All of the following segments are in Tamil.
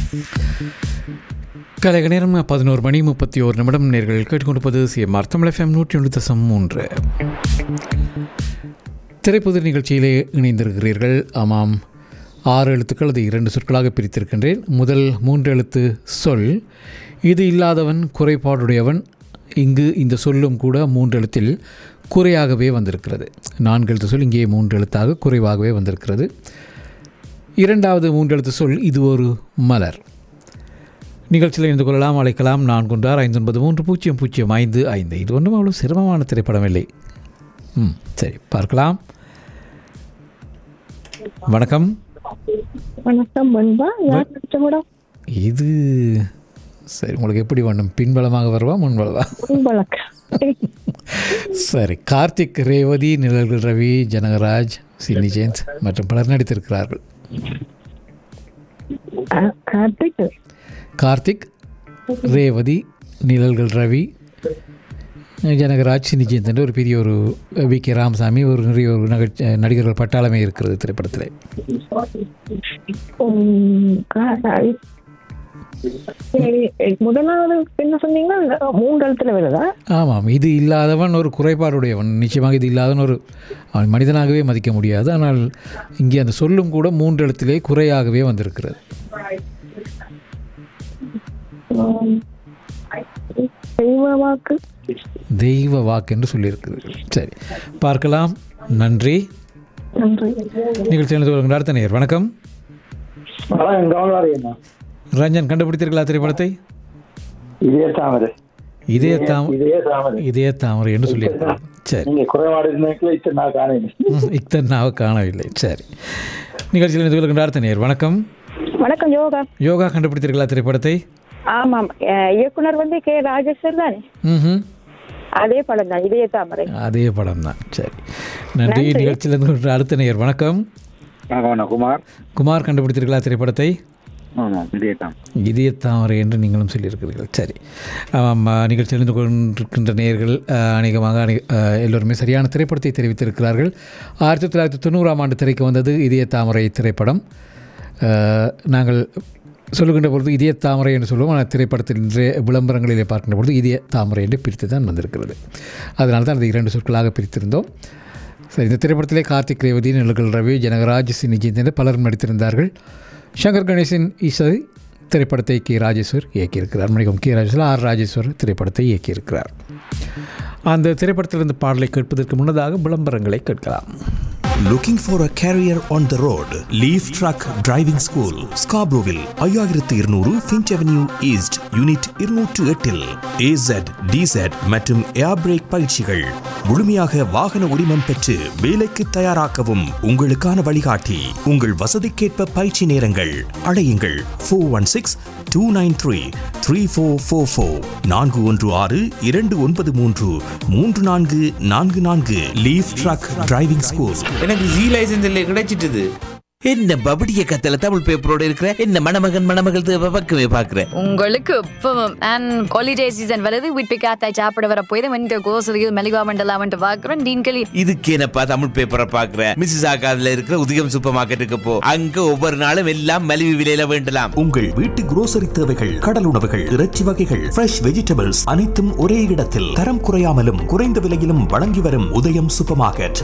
கலைக நேரம் பதினோரு மணி முப்பத்தி ஓரு நிமிடம் நேர்கள் கேட்டுக்கொண்டிருப்பது சிஎம்ஆர் தமிழ் எஃப்எம் நூற்றி ஒன்று தசம் மூன்று திரைப்புதிர் நிகழ்ச்சியிலே இணைந்திருக்கிறீர்கள் ஆமாம் ஆறு எழுத்துக்கள் அது இரண்டு சொற்களாக பிரித்திருக்கின்றேன் முதல் மூன்று எழுத்து சொல் இது இல்லாதவன் குறைபாடுடையவன் இங்கு இந்த சொல்லும் கூட மூன்று எழுத்தில் குறையாகவே வந்திருக்கிறது நான்கு எழுத்து சொல் இங்கே மூன்று எழுத்தாக குறைவாகவே வந்திருக்கிறது இரண்டாவது மூன்று எழுத்து சொல் இது ஒரு மலர் நிகழ்ச்சியில் இணைந்து கொள்ளலாம் அழைக்கலாம் நான்கு ஒன்றார் ஐந்து ஒன்பது மூன்று பூஜ்ஜியம் பூஜ்ஜியம் ஐந்து ஐந்து இது ஒன்றும் அவ்வளோ சிரமமான திரைப்படம் இல்லை ம் சரி பார்க்கலாம் வணக்கம் வணக்கம் பண்பா யார் நடிச்ச படம் இது சரி உங்களுக்கு எப்படி வேண்டும் பின்பலமாக வருவா முன்பலவா வணக்கம் சரி கார்த்திக் ரேவதி நிழல்கள் ரவி ஜனகராஜ் சின்னி ஜெயந்த் மற்றும் பலர் நடித்திருக்கிறார்கள் அஹ், கார்த்திக் கார்த்திக் ரேவதி நிழல்கள் ரவி ஜனகராஜ் சின்னி ஜெயந்த் என்று ஒரு பெரிய ஒரு வி கே ராமசாமி ஒரு நிறைய ஒரு நகை நடிகர்கள் பட்டாளமே இருக்கிறது திரைப்படத்தில் உம், கா- சரி, முதலாவது என்ன சொன்னீங்கன்னா மூன்று எழுத்துல வருதா ஆமாம் இது இல்லாதவன் ஒரு குறைபாடுடையவன் நிச்சயமாக இது இல்லாதவன் ஒரு அவன் மனிதனாகவே மதிக்க முடியாது ஆனால் இங்கே அந்த சொல்லும் கூட மூன்று எழுத்திலே குறையாகவே வந்திருக்கிறது உம், தெய்வ வாக்கு தெய்வ வாக்கு என்று சொல்லியிருக்கிறீர்கள் சரி பார்க்கலாம் நன்றி நன்றி நிகழ்ச்சி நடந்து கொள்கின்ற அடுத்த நேர் வணக்கம் வணக்கம் கமலாரியண்ணா ரஞ்சன் கண்டுபிடித்தீர்களா திரைப்படத்தை இதே தாமரை இதய தாம இதே தாமரை இதய தாமரை என்று சொல்லியிருக்கிறார் சரி நீங்க குறைபாடு இருந்தீங்களா இத்தனை நான் காணேன் ம், இத்தனை நாவ காணவில்லை சரி நிகழ்ச்சியில் நடந்து கொள்கின்ற அடுத்த நேர் வணக்கம் வணக்கம் யோகா யோகா கண்டுபிடித்தீர்களா திரைப்படத்தை ஆமாம் அஹ், இயக்குனர் வந்து கே ராஜேஸ்வர் தானே ம் அதே படம் தான் இதய தாமரை அதே படம் தான் சரி நன்றி நிகழ்ச்சியில் இருந்து கொள்கின்ற அடுத்த நேர் வணக்கம் வணக்கம் குமார் குமார் கண்டுபிடித்தீர்களா திரைப்படத்தை ஆமாம் இதே தான் இதய தாமரை என்று நீங்களும் சொல்லியிருக்கிறீர்கள் சரி ஆமாம் ஆ, நிகழ்ச்சியில் இருந்து கொண்டிருக்கின்ற நேயர்கள் ஆ, அநேகமாக அநே ஆ, எல்லோருமே சரியான திரைப்படத்தை தெரிவித்திருக்கிறார்கள் ஆயிரத்தி தொள்ளாயிரத்தி தொண்ணூறாம் ஆண்டு திரைக்கு வந்தது இதய தாமரை திரைப்படம் ஆ, நாங்கள் சொல்லுகின்ற பொழுது இதய தாமரை என்று சொல்லுவோம் ஆனால் திரைப்படத்தின் இன்றைய விளம்பரங்களிலே பார்க்கின்ற பொழுது இதய தாமரை என்று பிரித்து தான் வந்திருக்கிறது அதனால தான் அது இரண்டு சொற்களாக பிரித்திருந்தோம் சரி இந்த திரைப்படத்திலே கார்த்திக் ரேவதி நிலங்கள் ரவி ஜனகராஜ் சினிஜித் என்று பலரும் நடித்திருந்தார்கள் சங்கர் கணேசன் இசை திரைப்படத்தை கே ராஜேஸ்வர் இயக்கியிருக்கிறார் மணிக்கம் கே ராஜேஸ்வர் ஆர் ராஜேஸ்வர் திரைப்படத்தை இயக்கியிருக்கிறார் அந்த திரைப்படத்திலிருந்து பாடலை கேட்பதற்கு முன்னதாக விளம்பரங்களை கேட்கலாம் Looking for a career on the road? Leaf Truck Driving School, Scarboroughville, ஐயாயிரத்து இருநூறு ஃபின்ச் அவென்யூ ஈஸ்ட் யூனிட் இருநூற்று எட்டில் ஏசட் டிசட் மற்றும் ஏர் பிரேக் பயிற்சிகள் முழுமையாக வாகன உரிமம் பெற்று வேலைக்கு தயாராக்கவும் உங்களுக்கான வழிகாட்டி உங்கள் வசதிக்கேற்ப பயிற்சி நேரங்கள் அழையுங்கள் four one six two nine three three four four four நான்கு ஒன்று ஆறு இரண்டு ஒன்பது மூன்று மூன்று நான்கு நான்கு நான்கு லீஃப் ட்ரக் டிரைவிங் ஸ்கூல் எனக்கு ஜி லைசன்ஸ் இல்லை கிடைச்சிட்டுது என்ன பபடிய கத்தல தமிழ் பேப்பரோட இருக்கிற என்ன மணமகன் மணமகள் தேவை பக்கமே பாக்குறேன் உங்களுக்கு இப்பவும் அண்ட் ஹாலிடே சீசன் வருது வீட்டு காத்தாய் சாப்பிட வர போய் வந்து கோசலியில் மெலிகா மண்டலாம் வந்து பார்க்குறோம் டீன்களி இதுக்கு என்னப்பா தமிழ் பேப்பரை பாக்குறேன் மிஸ்ஸஸ் ஆகாதுல இருக்கிற உதயம் சூப்பர் மார்க்கெட்டுக்கு போ அங்க ஒவ்வொரு நாளும் எல்லாம் மலிவு விலையில வேண்டலாம் உங்கள் வீட்டு grocery தேவைகள் கடல் உணவுகள் இறைச்சி வகைகள் ஃப்ரெஷ் வெஜிடபிள்ஸ் அனைத்தும் ஒரே இடத்தில் தரம் குறையாமலும் குறைந்த விலையிலும் வழங்கி வரும் உதயம் சூப்பர் மார்க்கெட்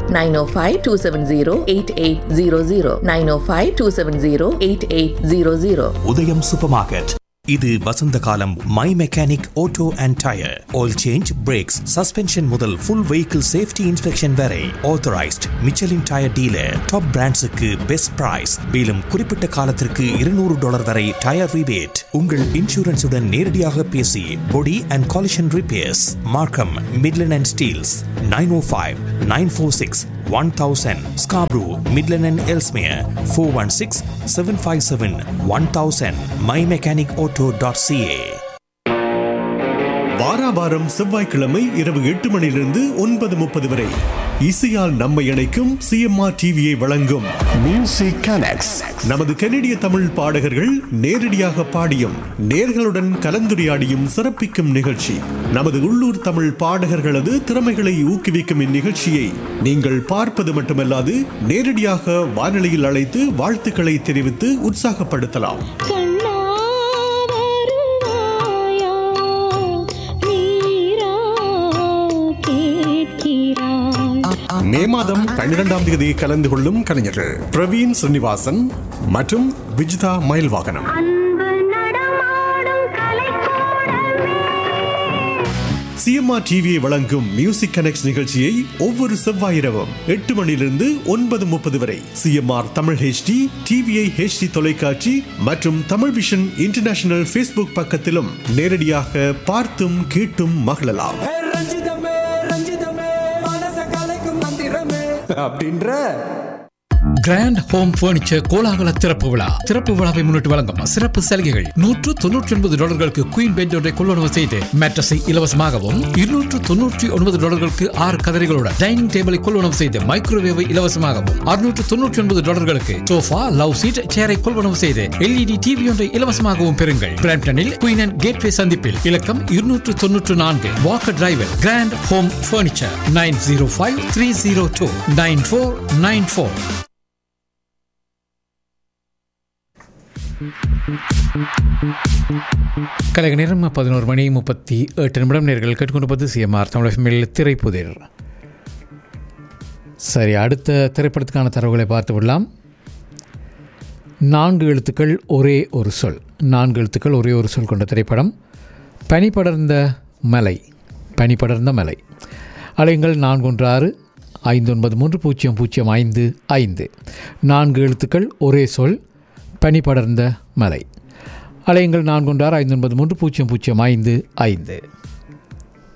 905-270-8800 905-270-8800 உதயம் சூப்பர் மார்க்கெட் இது வசந்த காலம் my mechanic auto and tyre oil change brakes suspension முதல் ஃபுல் வெஹிக்கிள் சேஃப்டி இன்ஸ்பெக்ஷன் வரை authorised Michelin tyre dealer top பிராண்ட்ஸுக்கு பெஸ்ட் பிரைஸ் மேலும் குறிப்பிட்ட காலத்திற்கு இருநூறு டாலர் வரை டயர் ரிபேட் உங்கள் இன்சூரன்ஸுடன் நேரடியாக பேசி body and collision repairs Markham Midland and Steeles nine O five nine four six one thousand Scarborough Midland and Ellesmere four one six seven five seven one thousand my mechanic auto dot CA வாரா வாரம் செவ்வாய்க்கிழமை இரவு எட்டு மணியிலிருந்து ஒன்பது முப்பது வரை இசையால் நம்மை இணைக்கும் சிஎம்ஆர் டிவியை வழங்கும் மியூசிக் கனெக்ட்ஸ் நமது கனடிய தமிழ் பாடகர்கள் நேரடியாக பாடியும் நேர்களுடன் கலந்துரையாடியும் சிறப்பிக்கும் நிகழ்ச்சி நமது உள்ளூர் தமிழ் பாடகர்களது திறமைகளை ஊக்குவிக்கும் இந்நிகழ்ச்சியை நீங்கள் பார்ப்பது மட்டுமல்லாது நேரடியாக வானொலியில் அழைத்து வாழ்த்துக்களை தெரிவித்து உற்சாகப்படுத்தலாம் கண்ணா மே மாதம் பன்னிரெண்டாம் தேதி கலந்து கொள்ளும் கலைஞர்கள் பிரவீன் ஸ்ரீனிவாசன் மற்றும் விஜிதா மயில்வாகனம் சிஎம்ஆர் டிவியை வழங்கும் மியூசிக் கனெக்ட் நிகழ்ச்சியை ஒவ்வொரு செவ்வாயிரவும் எட்டு மணியிலிருந்து ஒன்பது முப்பது வரை CMR Tamil HD TVI HD தொலைக்காட்சி மற்றும் தமிழ் விஷன் இன்டர்நேஷனல் ஃபேஸ்புக் பக்கத்திலும் நேரடியாக பார்த்தும் கேட்டும் மகிழலாம் ரஞ்சிதமே ரஞ்சிதமே மனச கலைக்கும் மந்திரமே அப்படின்ற கிராண்ட் ஹோம் ஃபர்னிச்சர் கோலாகல திறப்பு விழா திறப்பு விழாவை முன்னிட்டு வழங்கும் சிறப்பு சலுகைகள் நூற்று தொன்னூற்றி ஒன்பது டாலர்களுக்கு குயின் பெட் ஒன்றை கொள்வனவு செய்து மேட்ரஸை இலவசமாகவும் இருநூற்று தொன்னூற்றி ஒன்பது டாலர்களுக்கு ஆறு கதரைகளுடன் டைனிங் டேபிளை கொள்வனவு செய்து மைக்ரோவேவை இலவசமாகவும் அறுநூற்று தொன்னூற்றி ஒன்பது டாலர்களுக்கு சோஃபா லவ் சீட் சேரை கொள்வனவு செய்து எல்இடி டிவி ஒன்றை இலவசமாகவும் பெறுங்கள் பிராம்டனில் குயின் அண்ட் கேட்வே சந்திப்பில் இலக்கம் இருநூற்று தொன்னூற்று நான்கு Walker driver grand home furniture nine zero five three zero two nine four nine four கலைக நேரம் பதினோரு மணி முப்பத்தி எட்டு நிமிடம் நேர்கள் கேட்டுக்கொண்டிருப்பது சிஎம்ஆர் தமிழ் திரைப்புதிர் சரி அடுத்த திரைப்படத்துக்கான தரவுகளை பார்த்து விடலாம் நான்கு எழுத்துக்கள் ஒரே ஒரு சொல் நான்கு எழுத்துக்கள் ஒரே ஒரு சொல் கொண்ட திரைப்படம் பனி படர்ந்த மலை பனி படர்ந்த மலை அலைங்கள் நான்கு ஒன்று ஆறு ஐந்து ஒன்பது மூன்று பூஜ்ஜியம் பூஜ்ஜியம் ஐந்து ஐந்து நான்கு எழுத்துக்கள் ஒரே சொல் பனி படர்ந்த மலை அலையுங்கள் நான்கு ஒன்று ஆறு ஐந்து ஒன்பது மூன்று பூஜ்ஜியம் பூஜ்ஜியம் ஐந்து ஐந்து